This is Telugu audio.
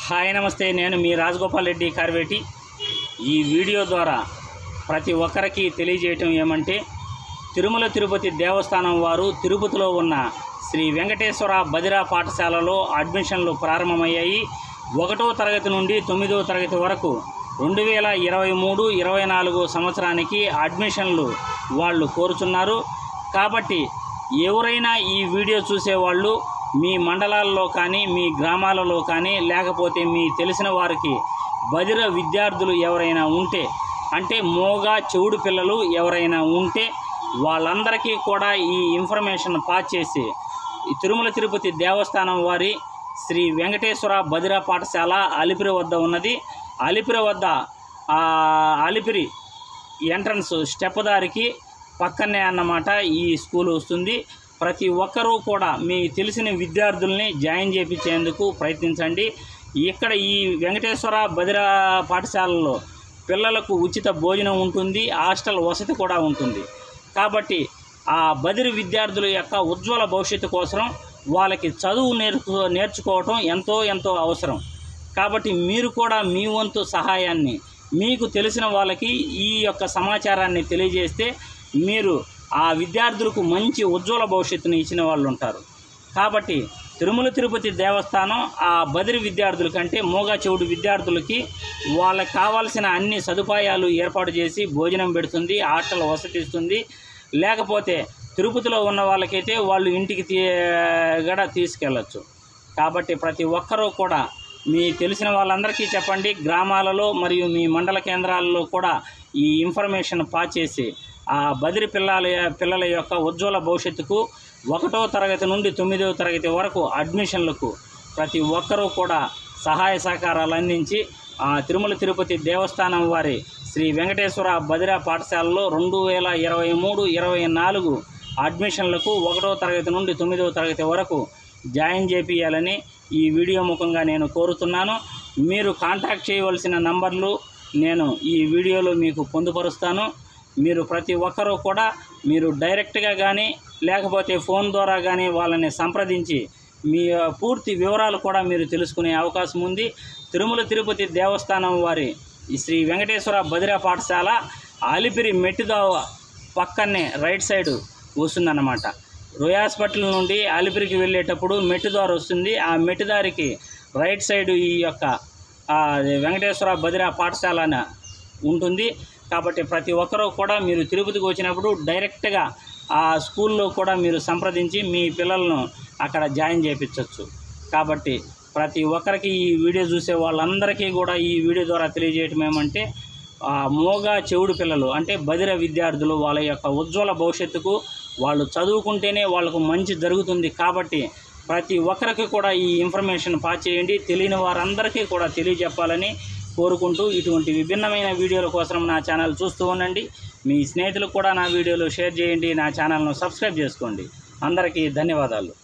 హాయ్ నమస్తే నేను మీ రాజగోపాల్ రెడ్డి కార్వేటి ఈ వీడియో ద్వారా ప్రతి ఒక్కరికి తెలియజేయటం ఏమంటే తిరుమల తిరుపతి దేవస్థానం వారు తిరుపతిలో ఉన్న శ్రీ వెంకటేశ్వర బదిరా పాఠశాలలో అడ్మిషన్లు ప్రారంభమయ్యాయి ఒకటో తరగతి నుండి తొమ్మిదో తరగతి వరకు రెండు వేల ఇరవై మూడు ఇరవై నాలుగు సంవత్సరానికి అడ్మిషన్లు వాళ్ళు కోరుచున్నారు కాబట్టి ఎవరైనా ఈ వీడియో చూసేవాళ్ళు మీ మండలాల్లో కానీ మీ గ్రామాలలో కానీ లేకపోతే మీ తెలిసిన వారికి బదిర విద్యార్థులు ఎవరైనా ఉంటే అంటే మోగ చెవుడు పిల్లలు ఎవరైనా ఉంటే వాళ్ళందరికీ కూడా ఈ ఇన్ఫర్మేషన్ పాస్ చేసి ఈ తిరుమల తిరుపతి దేవస్థానం వారి శ్రీ వెంకటేశ్వర బదిర పాఠశాల అలిపిరి వద్ద ఉన్నది అలిపిరి వద్ద ఆ అలిపిరి ఎంట్రన్స్ స్టెప్ దారికి పక్కనే అన్నమాట ఈ స్కూల్ వస్తుంది ప్రతి ఒక్కరూ కూడా మీ తెలిసిన విద్యార్థుల్ని జాయిన్ చేయించేందుకు ప్రయత్నించండి ఇక్కడ ఈ వెంకటేశ్వర బదిర పాఠశాలలో పిల్లలకు ఉచిత భోజనం ఉంటుంది హాస్టల్ వసతి కూడా ఉంటుంది కాబట్టి ఆ బదిరి విద్యార్థుల యొక్క ఉజ్వల భవిష్యత్తు కోసం వాళ్ళకి చదువు నేర్చు నేర్చుకోవటం ఎంతో ఎంతో అవసరం కాబట్టి మీరు కూడా మీ వంతు సహాయాన్ని మీకు తెలిసిన వాళ్ళకి ఈ యొక్క సమాచారాన్ని తెలియజేస్తే మీరు ఆ విద్యార్థులకు మంచి ఉజ్వల భవిష్యత్తుని ఇచ్చిన వాళ్ళు ఉంటారు కాబట్టి తిరుమల తిరుపతి దేవస్థానం ఆ బదిరి విద్యార్థుల కంటే మోగా చెవుడు విద్యార్థులకి వాళ్ళకి కావాల్సిన అన్ని సదుపాయాలు ఏర్పాటు చేసి భోజనం పెడుతుంది హాస్టల్ వసతి ఇస్తుంది లేకపోతే తిరుపతిలో ఉన్న వాళ్ళకైతే వాళ్ళు ఇంటికి తీ కూడా తీసుకెళ్ళచ్చు కాబట్టి ప్రతి ఒక్కరూ కూడా మీ తెలిసిన వాళ్ళందరికీ చెప్పండి గ్రామాలలో మరియు మీ మండల కేంద్రాలలో కూడా ఈ ఇన్ఫర్మేషన్ పాస్ చేసి ఆ బదిరి పిల్లల పిల్లల యొక్క ఉజ్వల భవిష్యత్తుకు ఒకటో తరగతి నుండి తొమ్మిదవ తరగతి వరకు అడ్మిషన్లకు ప్రతి ఒక్కరూ కూడా సహాయ సహకారాలు అందించి ఆ తిరుమల తిరుపతి దేవస్థానం వారి శ్రీ వెంకటేశ్వర బదిరా పాఠశాలలో రెండు వేల ఇరవై మూడు ఇరవై నాలుగు అడ్మిషన్లకు ఒకటో తరగతి నుండి తొమ్మిదవ తరగతి వరకు జాయిన్ చేపియాలని ఈ వీడియో ముఖంగా నేను కోరుతున్నాను మీరు కాంటాక్ట్ చేయవలసిన నంబర్లు నేను ఈ వీడియోలో మీకు పొందుపరుస్తాను మీరు ప్రతి ఒక్కరూ కూడా మీరు డైరెక్ట్గా కానీ లేకపోతే ఫోన్ ద్వారా కానీ వాళ్ళని సంప్రదించి మీ ఆ, పూర్తి వివరాలు కూడా మీరు తెలుసుకునే అవకాశం ఉంది తిరుమల తిరుపతి దేవస్థానం వారి ఈ శ్రీ వెంకటేశ్వర బదిరా పాఠశాల ఆలిపిరి మెట్టిదావ పక్కనే రైట్ సైడ్ వస్తుందన్నమాట రోయ్ హాస్పిటల్ నుండి ఆలిపిరికి వెళ్ళేటప్పుడు మెట్టుదారి వస్తుంది ఆ మెట్టుదారికి రైట్ సైడ్ ఈ యొక్క ఆ, వెంకటేశ్వర బదిరా పాఠశాల అని ఉంటుంది కాబట్టి ప్రతి ఒక్కరూ కూడా మీరు తిరుపతికి వచ్చినప్పుడు డైరెక్ట్గా ఆ స్కూల్లో కూడా మీరు సంప్రదించి మీ పిల్లలను అక్కడ జాయిన్ చేయించవచ్చు కాబట్టి ప్రతి ఒక్కరికి ఈ వీడియో చూసే వాళ్ళందరికీ కూడా ఈ వీడియో ద్వారా తెలియజేయటం ఏమంటే ఆ మోగా చెవుడు పిల్లలు అంటే బదిర విద్యార్థులు వాళ్ళ యొక్క ఉజ్వల భవిష్యత్తుకు వాళ్ళు చదువుకుంటేనే వాళ్ళకు మంచి జరుగుతుంది కాబట్టి ప్రతి ఒక్కరికి కూడా ఈ ఇన్ఫర్మేషన్ పాస్ చేయండి తెలియని వారందరికీ కూడా తెలియజెప్పాలని కోరుకుంటూ ఇటువంటి విభిన్నమైన వీడియోల కోసం నా ఛానల్ చూస్తూ ఉండండి మీ స్నేహితులకు కూడా నా వీడియోలు షేర్ చేయండి నా ఛానల్ను సబ్స్క్రైబ్ చేసుకోండి అందరికీ ధన్యవాదాలు